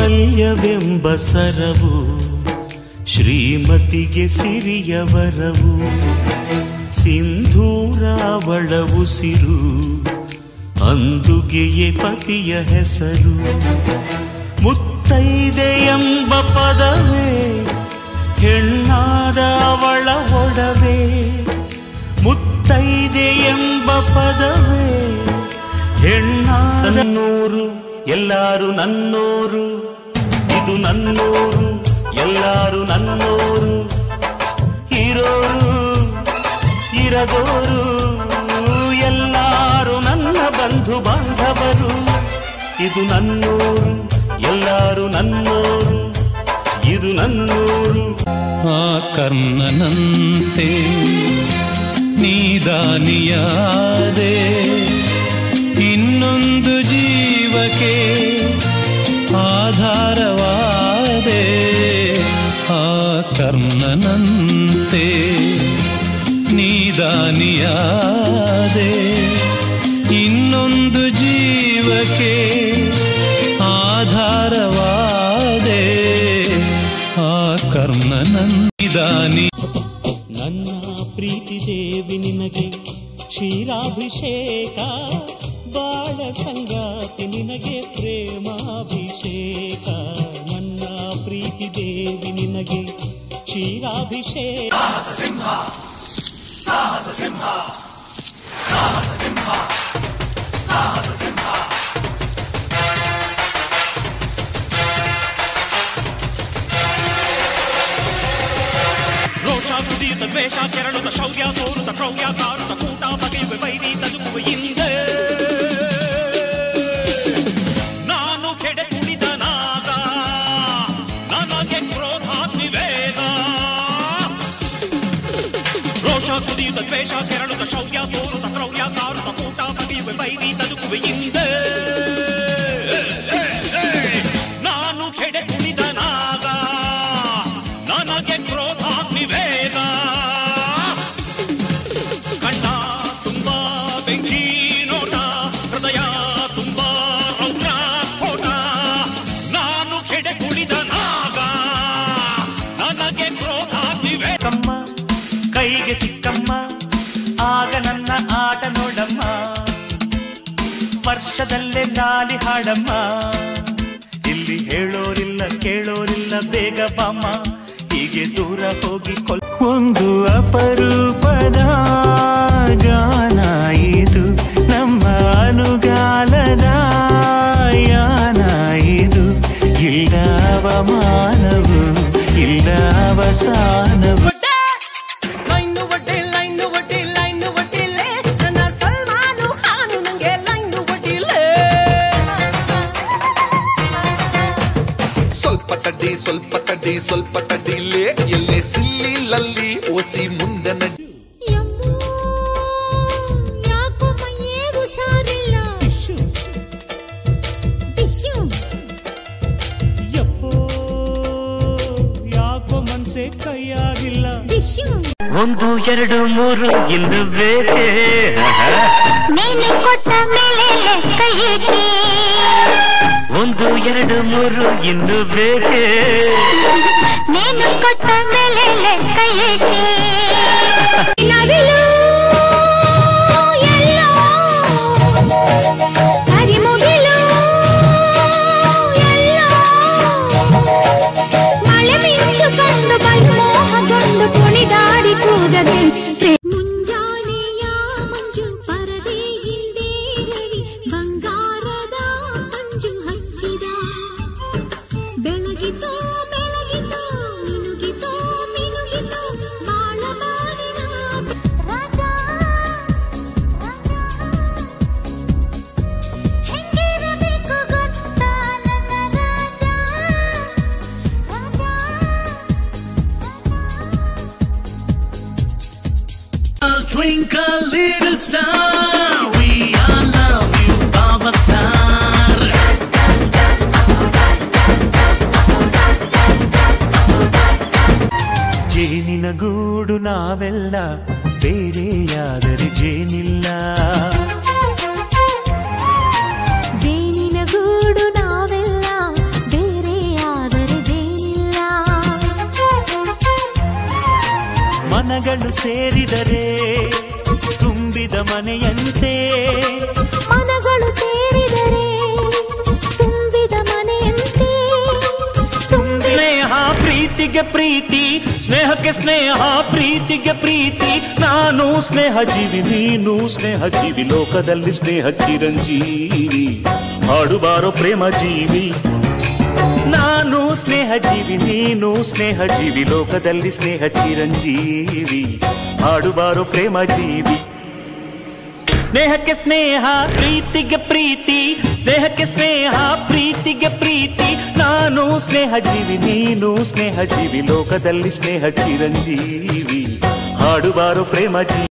ಮಾಂಗಲ್ಯವೆಂಬ ಸರವು ಶ್ರೀಮತಿಗೆ ಸಿರಿಯ ವರವು ಸಿಂಧೂರ ಅವಳ ಉಸಿರು ಅಂದುಗೆಯೇ ಪತಿಯ ಹೆಸರು ಮುತ್ತೈದೆ ಎಂಬ ಪದವೇ ಹೆಣ್ಣಾದ ಅವಳ ಒಡವೆ ಮುತ್ತೈದೆ ಎಂಬ ಪದವೇ ಹೆಣ್ಣಾದ ನನ್ನೂರು ಎಲ್ಲಾರು ನನ್ನೋರು ಇದು ನನ್ನೂರು ಎಲ್ಲಾರು ನನ್ನೋರು ಇರೋರು ಇರದೋರು ಎಲ್ಲಾರು ನನ್ನ ಬಂಧು ಬಾಂಧವರು ಇದು ನನ್ನೂರು ಎಲ್ಲಾರು ನನ್ನೋರು ಇದು ನನ್ನೂರು ಆ ಕರ್ಣನಂತೆ ನೀದಾನಿಯಾದೆ ಇನ್ನೊಂದು ಜೀವಕ್ಕೆ ಆಧಾರವಾದೆ ಆ ಕರ್ಣನಂತೆ ನೀದಾನಿಯಾದೆ ಇನ್ನೊಂದು ಜೀವಕ್ಕೆ ಆಧಾರವಾದೆ ಆ ಕರ್ಣನಂದಿದಾನಿ ನನ್ನ ಪ್ರೀತಿ ದೇವಿ ನಿನಗೆ ಕ್ಷೀರಾಭಿಷೇಕ ಬಾಳ ಸಂಗಾತಿ ನಿನಗೆ ಪ್ರೇಮಾಭಿಷೇಕ ನನ್ನ ಪ್ರೀತಿ ದೇವಿ ನಿನಗೆ ಕ್ಷೀರಾಭಿಷೇಕ ರೋಷ ಕುದಿಯುತ್ತ ದ್ವೇಷ ಕೆರಳುತ್ತ ಶೌರ್ಯ ತೋರುತ್ತ ಕ್ರೌರ್ಯ ಕಾರುತ್ತ ಕೂಟ ಬಗೆಯುವೆ ವೈರಿ ತದುಕುವೆ ಹಿಂದೆ ನಾನು ಕೆಡೆ ಕುಡಿದ ನಾಗ ನನಗೆ ಕ್ರೋಧಾತ್ಮಿವೇಗ ರೋಷ ಕುದಿಯುತ್ತ ದ್ವೇಷ ಕೆರಳುತ್ತ ಶೌರ್ಯ ತೋರುತ್ತ ಕ್ರೌರ್ಯ ಕಾರುತ್ತ ಕೂಟ ಬಗೆಯುವೆ ವೈರಿ ತದುಕುವೆ ಹಿಂದೆ ನಾನು ಕೆಡೆ ಕುಡಿದ ನಾಗ ನನಗೆ ಕ್ರೋಧಾಗ್ನಿವೇಗ ಕಣ್ಣ ತುಂಬಾ ಬೆಂಕಿ ನೋಟ ಹೃದಯ ತುಂಬಾ ರೌದ್ರ ಸ್ಫೋಟ ನಾನು ಕೆಡೆ ಕುಡಿದ ನಾಗ ನನಗೆ ಕ್ರೋಧಾಗ್ನಿವೇ ಸಿಕ್ಕಮ್ಮ ಕೈಗೆ ಸಿಕ್ಕಮ್ಮ ಆಗ ನನ್ನ ಆಟ ನೋಡಮ್ಮ ವರ್ಷದಲ್ಲೇ ಲಾಲಿ ಹಾಡಮ್ಮ ಇಲ್ಲಿ ಹೇಳೋರಿಲ್ಲ ಕೇಳೋರಿಲ್ಲ ಬೇಗ ಬಾಮ್ಮ ಹೀಗೆ ದೂರ ಹೋಗಿ ಕೊಲ್ ಒಂದು ಅಪರೂಪದ ಗಾನ ಇದು ನಮ್ಮ ಅನುಗಾಲದ ಯಾನ ಇದು ಇಲ್ಲ ಅವಮಾನವು ಇಲ್ಲ ಅವಸಾನವು ಲೈನು ಒಡ್ಡೆ ಲೈನು ಒಡ್ಡೆ ಲೈನು ಒಡ್ಡಿಲೆ ನನ್ನ ಸಲ್ಮಾನು ಖಾನು ನಂಗೆ ಲೈನು ಒಡ್ಡಿಲೆ ಸ್ವಲ್ಪ ತಡ್ಡಿ ಸ್ವಲ್ಪ ತಡ್ಡಿ ಸ್ವಲ್ಪ ತಡ್ಡಿಲೇ ಎಲ್ಲೇ ಸಿಲ್ಲಿಲಲ್ಲಿ ಓಸಿ ಮುಂದೆ ನಡಿ ಯಮ್ಮೋ ಯಾಕೋ ಮೈಯೇ ಹುಷಾರಿಲ್ಲ ಟಿಶ್ಯೂ ಯಪ್ಪೋ ಯಾಕೋ ಮನ್ಸೆ ಕೈಯಾಗಿಲ್ಲ ಟಿಶ್ಯೂ ಒಂದು ಎರಡು ಮೂರು ಇನ್ನು ಬೇರೆ ನೀನು ಕೊಟ್ಟ ಮೇಲೆ ಲೆಕ್ಕ ಏಕೆ ಒಂದು ಎರಡು ಮೂರು ಇನ್ನು ಬೇರೆ ನೀನು ಕೊಟ್ಟ ಮೇಲೆ ಲೆಕ್ಕ ಏಕೆ ನವಿಲು ಎಲ್ಲೋ ಹರಿಮುಗಿಲು ಎಲ್ಲೋ ಮಳೆ ಮಿಂಚು ಕಂಡು ಬಲು ಮೋಹಗೊಂಡು ಕುಣಿದಾಡಿ ಕೂಗದೆ ಮುಂಜಾನೆಯ ಮಂಜು ಪರದೆ ಹಿಂದೆ ರವಿ ಬಂಗಾರದ ಮಂಜು ಹಚ್ಚಿದ ಬೆಳಗಿತೋ ಬೆಳಗಿತೋ ಮಿನುಗಿತೋ ಮಿನುಗಿತೋ ಬಾಳ ಬಾಳಿನ ರಾಜ ಹೆಂಗಿರಬೇಕು ಗೊತ್ತಾ ನನ್ನ ರಾಜ Twinkle little star, we all love you, Baba Star. ಜೇನಿನ ಗೂಡು ನಾವೆಲ್ಲ ಬೇರೆಯಾದರೆ ಜೇನಿಲ್ಲ ಜೇನಿನ ಗೂಡು ನಾವೆಲ್ಲ ಬೇರೆ ಮನಗಳು ಸೇರಿದರೆ ತುಂಬಿದ ಮನೆಯಂತೆ ಮನಗಳು ಸೇರಿದರೆ ತುಂಬಿದ ಮನೆಯಂತೆ ತುಂಬಿ ಸ್ನೇಹ ಪ್ರೀತಿಗೆ ಪ್ರೀತಿ ಸ್ನೇಹಕ್ಕೆ ಸ್ನೇಹ ಪ್ರೀತಿಗೆ ಪ್ರೀತಿ ನಾನು ಸ್ನೇಹ ಜೀವಿ ನೀನು ಸ್ನೇಹ ಜೀವಿ ಲೋಕದಲ್ಲಿ ಸ್ನೇಹ ಚಿರಂಜೀವಿ ಹಾಡುಬಾರೋ ಪ್ರೇಮ ಜೀವಿ ನಾನು ಸ್ನೇಹ ಜೀವಿ ನೀನು ಸ್ನೇಹ ಜೀವಿ ಲೋಕದಲ್ಲಿ ಸ್ನೇಹ ಚಿರಂಜೀವಿ ಹಾಡುಬಾರೋ ಪ್ರೇಮ ಜೀವಿ ಸ್ನೇಹಕ್ಕೆ ಸ್ನೇಹ ಪ್ರೀತಿಗೆ ಪ್ರೀತಿ ಸ್ನೇಹಕ್ಕೆ ಸ್ನೇಹ ಪ್ರೀತಿಗೆ ಪ್ರೀತಿ ನಾನು ಸ್ನೇಹ ಜೀವಿ ನೀನು ಸ್ನೇಹ ಜೀವಿ ಲೋಕದಲ್ಲಿ ಸ್ನೇಹ ಚಿರಂಜೀವಿ ಹಾಡುಬಾರೋ ಪ್ರೇಮ ಜೀವಿ